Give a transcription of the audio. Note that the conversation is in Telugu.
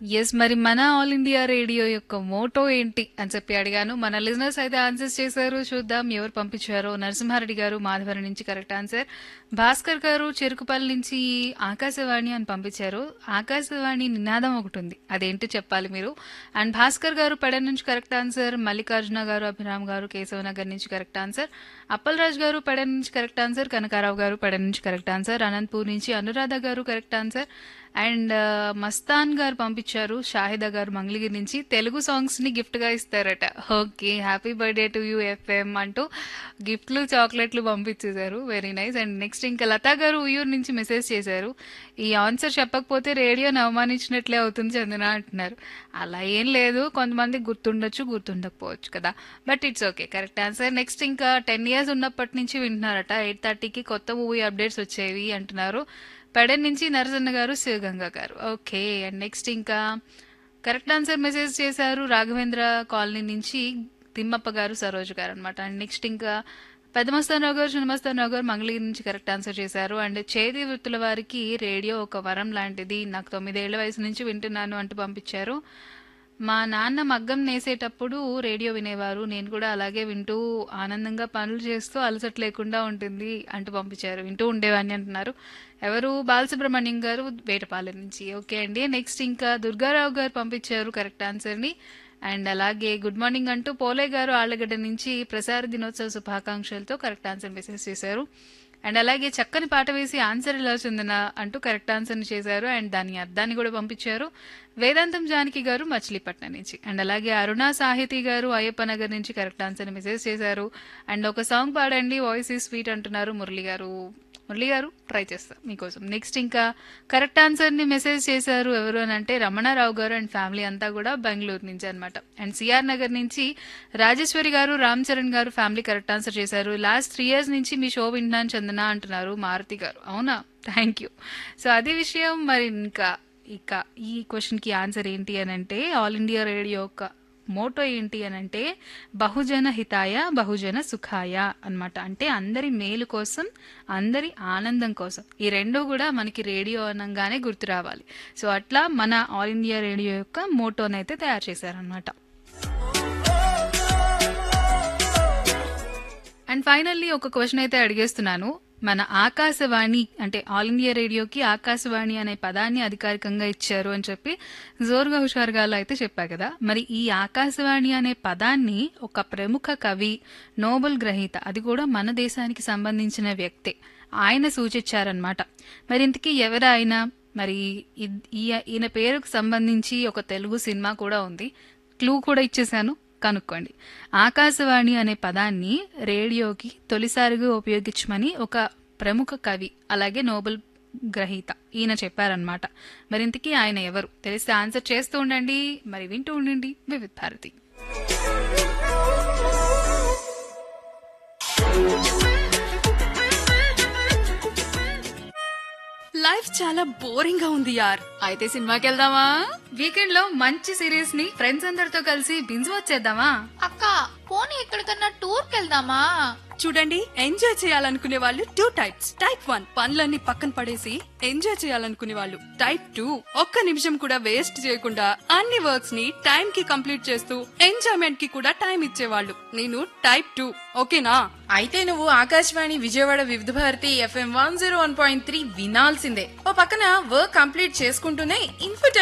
ఎస్ మరి మన ఆల్ ఇండియా రేడియో యొక్క మోటో ఏంటి అని చెప్పి అడిగాను మన లిజనర్స్ అయితే ఆన్సర్స్ చేశారు చూద్దాం ఎవరు పంపించారో నరసింహారెడ్డి గారు మాధవరం నుంచి కరెక్ట్ ఆన్సర్ భాస్కర్ గారు చెరుకుపల్లి నుంచి ఆకాశవాణి అని పంపించారు ఆకాశవాణి నినాదం ఒకటి ఉంది అదేంటో చెప్పాలి మీరు అండ్ భాస్కర్ గారు పెడ నుంచి కరెక్ట్ ఆన్సర్ మల్లికార్జున గారు అభిరామ్ గారు కేశవనగర్ నుంచి కరెక్ట్ ఆన్సర్ అప్పలరాజ్ గారు పెడ నుంచి కరెక్ట్ ఆన్సర్ కనకారావు గారు పెడ నుంచి కరెక్ట్ ఆన్సర్ అనంతపూర్ నుంచి అనురాధ గారు కరెక్ట్ ఆన్సర్ అండ్ మస్తాన్ గారు పంపించారు షాహిదా గారు మంగళగిరి నుంచి తెలుగు సాంగ్స్ ని గిఫ్ట్ గా ఇస్తారట okay happy birthday to you FM అంటూ గిఫ్ట్లు చాక్లెట్లు పంపించేశారు వెరీ నైస్ అండ్ నెక్స్ట్ ఇంకా లతా గారు ఉయ్యూరు నుంచి మెసేజ్ చేశారు ఈ ఆన్సర్ చెప్పకపోతే రేడియోని అవమానించినట్లే అవుతుంది చందన అంటున్నారు అలా ఏం లేదు కొంతమంది గుర్తుండొచ్చు గుర్తుండకపోవచ్చు కదా but it's okay correct answer next ఇంకా టెన్ ఇయర్స్ ఉన్నప్పటి నుంచి వింటున్నారట ఎయిట్ థర్టీకి కొత్త మూవీ అప్డేట్స్ వచ్చేవి అంటున్నారు పెడన్ నుంచి నరసన్న గారు శివగంగ గారు ఓకే అండ్ నెక్స్ట్ ఇంకా కరెక్ట్ ఆన్సర్ మెసేజ్ చేశారు రాఘవేంద్ర కాలనీ నుంచి తిమ్మప్ప గారు సరోజ్ గారు అనమాట అండ్ నెక్స్ట్ ఇంకా పెద్దమస్తానరావు గారు చిన్నమస్తానరావు గారు మంగళగిరి నుంచి కరెక్ట్ ఆన్సర్ చేశారు అండ్ చేతి వృత్తుల వారికి రేడియో ఒక వరం లాంటిది నాకు తొమ్మిదేళ్ల వయసు నుంచి వింటున్నాను అంటూ పంపించారు మా నాన్న మగ్గం నేసేటప్పుడు రేడియో వినేవారు నేను కూడా అలాగే వింటూ ఆనందంగా పనులు చేస్తూ అలసట లేకుండా ఉంటుంది అంటూ పంపించారు వింటూ ఉండేవాడిని అంటున్నారు ఎవరు బాలసుబ్రహ్మణ్యం గారు వేటపాలెం నుంచి ఓకే అండి నెక్స్ట్ ఇంకా దుర్గారావు గారు పంపించారు కరెక్ట్ ఆన్సర్ని అండ్ అలాగే గుడ్ మార్నింగ్ అంటూ పోలే గారు ఆళ్ళగడ్డ నుంచి ప్రసార దినోత్సవ శుభాకాంక్షలతో కరెక్ట్ ఆన్సర్ మెసేజ్ చేశారు అండ్ అలాగే చక్కని పాట వేసి ఆన్సర్ ఇలా చెందిన అంటూ కరెక్ట్ ఆన్సర్ని చేశారు అండ్ దాని అర్థాన్ని కూడా పంపించారు వేదాంతం జానకి గారు మచిలీపట్నం నుంచి అండ్ అలాగే అరుణ సాహితీ గారు అయ్యప్ప నగర్ నుంచి కరెక్ట్ ఆన్సర్ని మెసేజ్ చేశారు అండ్ ఒక సాంగ్ పాడండి వాయిస్ ఈ స్వీట్ అంటున్నారు మురళి గారు మురళి గారు ట్రై చేస్తాం మీకోసం నెక్స్ట్ ఇంకా కరెక్ట్ ఆన్సర్ని మెసేజ్ చేశారు ఎవరు అని అంటే రమణారావు గారు అండ్ ఫ్యామిలీ అంతా కూడా బెంగళూరు నుంచి అనమాట అండ్ సిఆర్ నగర్ నుంచి రాజేశ్వరి గారు రామ్ చరణ్ గారు ఫ్యామిలీ కరెక్ట్ ఆన్సర్ చేశారు లాస్ట్ త్రీ ఇయర్స్ నుంచి మీ షో వింటున్నాను చందన అంటున్నారు మారుతి గారు అవునా థ్యాంక్ యూ సో అది విషయం మరి ఇంకా ఇక ఈ క్వశ్చన్కి ఆన్సర్ ఏంటి అని అంటే ఆల్ ఇండియా రేడియో యొక్క మోటో ఏంటి అని అంటే బహుజన హితాయ బహుజన సుఖాయ అన్నమాట అంటే అందరి మేలు కోసం అందరి ఆనందం కోసం ఈ రెండు కూడా మనకి రేడియో అనగానే గుర్తు రావాలి సో అట్లా మన ఆల్ ఇండియా రేడియో యొక్క మోటోనైతే తయారు చేశారనమాట అండ్ ఫైనల్లీ ఒక క్వశ్చన్ అయితే అడిగేస్తున్నాను మన ఆకాశవాణి అంటే ఆల్ ఇండియా రేడియోకి ఆకాశవాణి అనే పదాన్ని అధికారికంగా ఇచ్చారు అని చెప్పి జోరుగా హుషారుగా అయితే చెప్పా కదా మరి ఈ ఆకాశవాణి అనే పదాన్ని ఒక ప్రముఖ కవి నోబెల్ గ్రహీత అది కూడా మన దేశానికి సంబంధించిన వ్యక్తే ఆయన సూచించారనమాట మరి ఇంతకీ ఎవరు ఆయన మరి ఇద్- ఈ- ఈయన పేరుకు సంబంధించి ఒక తెలుగు సినిమా కూడా ఉంది క్లూ కూడా ఇచ్చేశాను కనుక్కోండి ఆకాశవాణి అనే పదాన్ని రేడియోకి తొలిసారిగా ఉపయోగించమని ఒక ప్రముఖ కవి అలాగే నోబెల్ గ్రహీత ఈయన చెప్పారనమాట మరి ఇంతకీ ఆయన ఎవరు తెలిస్తే ఆన్సర్ చేస్తూ ఉండండి మరి వింటూ ఉండండి వివిధ్ భారతి లైఫ్ చాలా బోరింగ్ గా ఉంది యార్ అయితే సినిమాకి వెళ్దామా వీకెండ్ లో మంచి సిరీస్ ని ఫ్రెండ్స్ అందరితో కలిసి బింజ్ వచ్చేద్దామా అక్క పోనీ ఎక్కడికన్నా టూర్కి వెళ్దామా చూడండి ఎంజాయ్ చేయాలనుకునే వాళ్ళు టూ టైప్స్ టైప్ వన్ పనులన్నీ పక్కన పడేసి ఎంజాయ్ చేయాలనుకునే వాళ్ళు టైప్ టూ ఒక్క నిమిషం కూడా వేస్ట్ చేయకుండా అన్ని వర్క్స్ ని టైం కి కంప్లీట్ చేస్తూ ఎంజాయ్మెంట్ కి కూడా టైం ఇచ్చేవాళ్ళు నేను టైప్ టూ ఓకేనా అయితే నువ్వు Akashvani Vijayawada Vividha Bharati FM one zero one point three వినాల్సిందే ఓ పక్కన వర్క్ కంప్లీట్ చేసుకుంటూనే ఇన్ఫర్టైన్